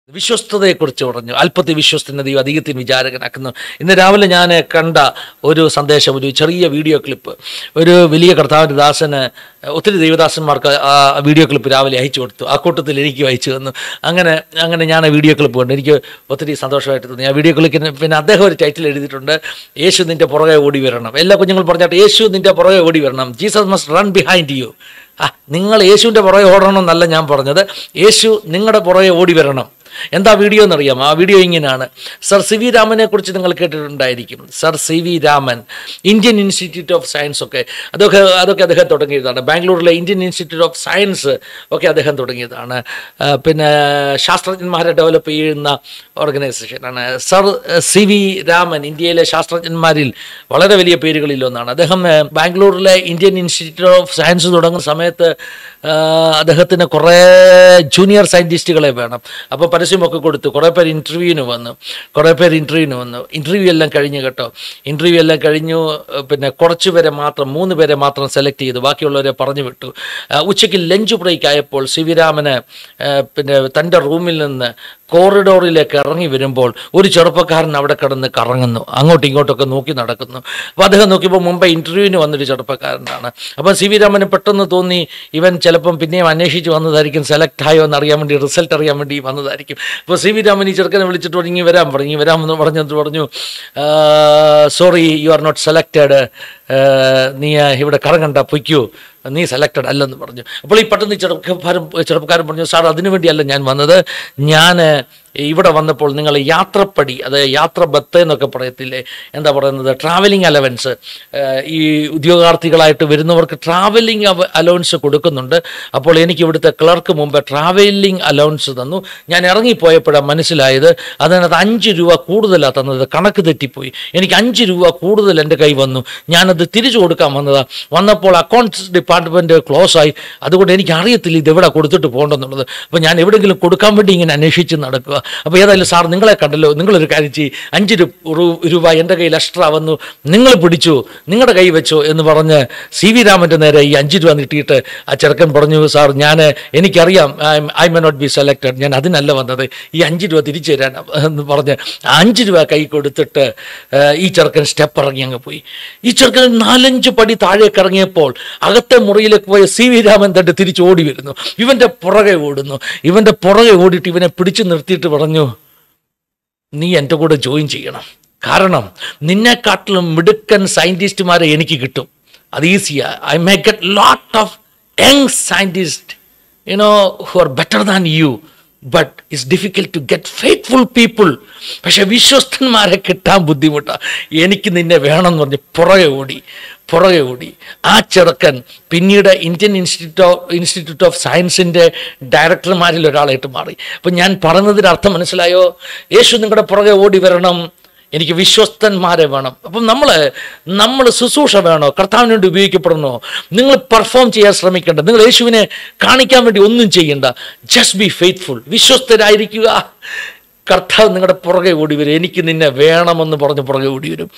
വിശ്വസ്തതയെക്കുറിച്ച് പറഞ്ഞു അല്പത്തിൽ വിശ്വസ്തനെ ദൈവം അധികത്തിന് വിചാരകനാക്കുന്നു ഇന്ന് രാവിലെ ഞാൻ കണ്ട ഒരു സന്ദേശം ഒരു ചെറിയ വീഡിയോ ക്ലിപ്പ് ഒരു വലിയ കർത്താവിൻ്റെ ദാസന് ഒത്തിരി ദൈവദാസന്മാർക്ക് ആ വീഡിയോ ക്ലിപ്പ് രാവിലെ അയച്ചു കൊടുത്തു ആ കൂട്ടത്തിൽ എനിക്ക് അയച്ചു തന്നു അങ്ങനെ അങ്ങനെ ഞാൻ ആ വീഡിയോ ക്ലിപ്പ് കണ്ടു എനിക്ക് ഒത്തിരി സന്തോഷമായിട്ട് തോന്നി ആ വീഡിയോ ക്ലിപ്പിന് പിന്നെ അദ്ദേഹം ഒരു ടൈറ്റിൽ എഴുതിയിട്ടുണ്ട് യേശു നിൻ്റെ പുറകെ ഓടി വരണം എല്ലാ കുഞ്ഞുങ്ങളും പറഞ്ഞാട്ട് യേശു നിൻ്റെ പുറകെ ഓടി വരണം Jesus must run behind you ആ നിങ്ങൾ യേശുവിൻ്റെ പുറകെ ഓടണമെന്നല്ല ഞാൻ പറഞ്ഞത് യേശു നിങ്ങളുടെ പുറകെ ഓടി വരണം എന്താ വീഡിയോ എന്നറിയാം ആ വീഡിയോ ഇങ്ങനെയാണ് സർ സി വി രാമനെ കുറിച്ച് നിങ്ങൾ കേട്ടിട്ടുണ്ടായിരിക്കും sir C V Raman Indian Institute of Science ഒക്കെ അതൊക്കെ അതൊക്കെ അദ്ദേഹം തുടങ്ങിയതാണ് ബാംഗ്ലൂരിലെ ഇന്ത്യൻ ഇൻസ്റ്റിറ്റ്യൂട്ട് ഓഫ് സയൻസ് ഒക്കെ അദ്ദേഹം തുടങ്ങിയതാണ് ആ, പിന്നെ ശാസ്ത്രജ്ഞന്മാരെ ഡെവലപ്പ് ചെയ്യുന്ന ഓർഗനൈസേഷനാണ് സർ സി വി രാമൻ ഇന്ത്യയിലെ ശാസ്ത്രജ്ഞന്മാരിൽ വളരെ വലിയ പേരുകളിൽ ഒന്നാണ് അദ്ദേഹം ആ, ബാംഗ്ലൂരിലെ ഇന്ത്യൻ ഇൻസ്റ്റിറ്റ്യൂട്ട് ഓഫ് സയൻസ് തുടങ്ങുന്ന സമയത്ത് ആ, അദ്ദേഹത്തിന് കുറേ ജൂനിയർ സയൻറ്റിസ്റ്റുകളെ വേണം അപ്പോൾ പരസ്യമൊക്കെ കൊടുത്തു കുറേ പേര് ഇൻ്റർവ്യൂവിന് വന്നു കുറേ പേര് ഇൻ്റർവ്യൂവിന് വന്നു ഇൻ്റർവ്യൂ എല്ലാം കഴിഞ്ഞു കേട്ടോ ഇൻ്റർവ്യൂ എല്ലാം കഴിഞ്ഞു ഏഹ് പിന്നെ കുറച്ച് പേരെ മാത്രം മൂന്ന് പേരെ മാത്രം സെലക്ട് ചെയ്തു ബാക്കിയുള്ളവരെ പറഞ്ഞു വിട്ടു ആ, ഉച്ചയ്ക്ക് ലഞ്ച് ബ്രേക്ക് ആയപ്പോൾ ശിവരാമന് പിന്നെ തൻ്റെ റൂമിൽ നിന്ന് കോറിഡോറിലേക്ക് ഇറങ്ങി വരുമ്പോൾ ഒരു ചെറുപ്പക്കാരൻ അവിടെ കിടന്ന് കറങ്ങുന്നു അങ്ങോട്ടും ഇങ്ങോട്ടൊക്കെ നോക്കി നടക്കുന്നു അപ്പോൾ അദ്ദേഹം നോക്കിയപ്പോൾ മുമ്പേ ഇൻ്റർവ്യൂവിന് വന്നൊരു ചെറുപ്പക്കാരനാണ് അപ്പോൾ സി വി രാമന് പെട്ടെന്ന് തോന്നി ഇവൻ ചിലപ്പം പിന്നെയും അന്വേഷിച്ച് വന്നതായിരിക്കും സെലക്ട് ആയോ എന്ന് അറിയാൻ വേണ്ടി റിസൾട്ട് അറിയാൻ വേണ്ടി വന്നതായിരിക്കും അപ്പോൾ സി വി രാമൻ ഈ ചെറുക്കനെ വിളിച്ചിട്ട് പറഞ്ഞു "ഇങ്ങ് വരാൻ പറഞ്ഞു "ഇങ്ങ് വരാമെന്ന് പറഞ്ഞിട്ട് പറഞ്ഞു sorry you are not selected നീ ആ, ഇവിടെ കറങ്ങണ്ട പൊയ്ക്കൂ നീ സെലക്റ്റഡ് അല്ലെന്ന് പറഞ്ഞു അപ്പോൾ ഈ പെട്ടെന്ന് ഈ ചെറുപ്പക്കാരൻ ചെറുപ്പക്കാരൻ പറഞ്ഞു സാർ അതിനു വേണ്ടിയല്ല ഞാൻ വന്നത് ഞാൻ ഇവിടെ വന്നപ്പോൾ നിങ്ങൾ യാത്രപ്പടി അത് യാത്ര ബത്ത് എന്നൊക്കെ പറയത്തില്ലേ എന്താ പറയുന്നത് ട്രാവലിംഗ് അലവൻസ് ഈ ഉദ്യോഗാർത്ഥികളായിട്ട് വരുന്നവർക്ക് ട്രാവലിംഗ് അലവൻസ് കൊടുക്കുന്നുണ്ട് അപ്പോൾ എനിക്ക് ഇവിടുത്തെ ക്ലർക്ക് മുമ്പ് ട്രാവലിംഗ് അലവൻസ് തന്നു ഞാൻ ഇറങ്ങിപ്പോയപ്പോഴാണ് മനസ്സിലായത് അതിനകത്ത് അഞ്ച് രൂപ കൂടുതലാണ് തന്നത് കണക്ക് തെറ്റിപ്പോയി എനിക്ക് അഞ്ച് രൂപ കൂടുതൽ എൻ്റെ കൈ വന്നു ഞാനത് തിരിച്ചു കൊടുക്കാൻ വന്നതാണ് വന്നപ്പോൾ അക്കൗണ്ട്സ് ഡിപ്പാർട്ട്മെൻറ്റ് ക്ലോസ് ആയി അതുകൊണ്ട് എനിക്ക് അറിയത്തില്ല ഇത് എവിടെ കൊടുത്തിട്ട് പോകണ്ടെന്നുള്ളത് അപ്പോൾ ഞാൻ എവിടെയെങ്കിലും കൊടുക്കാൻ വേണ്ടി ഇങ്ങനെ അന്വേഷിച്ച് നടക്കുക അപ്പോൾ ഏതായാലും സാർ നിങ്ങളെ കണ്ടല്ലോ നിങ്ങളൊരു കാര്യം ചെയ്യും അഞ്ച് രു- രു- രൂപ എൻ്റെ കയ്യിൽ എക്സ്ട്രാ വന്നു നിങ്ങൾ പിടിച്ചു നിങ്ങളുടെ കൈ വെച്ചോ എന്ന് പറഞ്ഞ് സി വി രാമൻ്റെ നേരെ ഈ അഞ്ച് രൂപ നീട്ടിയിട്ട് ആ ചെറുക്കൻ പറഞ്ഞു സാർ ഞാൻ എനിക്കറിയാം I may not be selected ഞാൻ അതിനല്ല വന്നത് ഈ അഞ്ച് രൂപ തിരിച്ചു തരാൻ എന്ന് പറഞ്ഞ് ആ അഞ്ച് രൂപ കൈ കൊടുത്തിട്ട് ആ, ഈ ചെറുക്കൻ സ്റ്റെപ്പ് ഇറങ്ങി അങ്ങ് പോയി ഈ ചെറുക്കൻ നാലഞ്ച് പടി താഴേക്ക് ഇറങ്ങിയപ്പോൾ അകത്തെ മുറിയിലേക്ക് പോയ സി വി രാമൻ തട്ട് തിരിച്ച് ഓടി വരുന്നു ഇവൻ്റെ പുറകെ ഓടുന്നു ഇവൻ്റെ പുറകെ ഓടിയിട്ട് ഇവനെ പിടിച്ചു നിർത്തിയിട്ട് പറഞ്ഞു നീ എൻ്റെ കൂടെ ജോയിൻ ചെയ്യണം കാരണം നിന്നെക്കാട്ടിലും മിടുക്കൻ സയൻറ്റിസ്റ്റുമാരെ എനിക്ക് കിട്ടും അത് ഈസിയാ I may get lot of young scientist you know who are better than you but it's difficult to get faithful people പക്ഷെ വിശ്വസ്തന്മാരെ കിട്ടാൻ ബുദ്ധിമുട്ടാണ് എനിക്ക് നിന്നെ വേണമെന്ന് പറഞ്ഞ് പുറകെ ഓടി പുറകെ ഓടി ആ ചെറുക്കൻ പിന്നീട് Indian Institute of Institute of സയൻസിൻ്റെ ഡയറക്ടർമാരിൽ ഒരാളായിട്ട് മാറി അപ്പം ഞാൻ പറഞ്ഞതിൻ്റെ അർത്ഥം മനസ്സിലായോ യേശു നിങ്ങളുടെ പുറകെ ഓടി വരണം എനിക്ക് വിശ്വസ്തന്മാരെ വേണം അപ്പം നമ്മൾ നമ്മൾ ശുശ്രൂഷ വേണോ കർത്താവിന് വേണ്ടി ഉപയോഗിക്കപ്പെടണോ നിങ്ങൾ പെർഫോം ചെയ്യാൻ ശ്രമിക്കേണ്ട നിങ്ങൾ യേശുവിനെ കാണിക്കാൻ വേണ്ടി ഒന്നും ചെയ്യണ്ട ജസ്റ്റ് ബി ഫെയ്ത്ത്ഫുൾ വിശ്വസ്തരായിരിക്കുക കർത്താവ് നിങ്ങളുടെ പുറകെ ഓടി വരും എനിക്ക് നിന്നെ വേണമെന്ന് പറഞ്ഞ് പുറകെ ഓടി വരും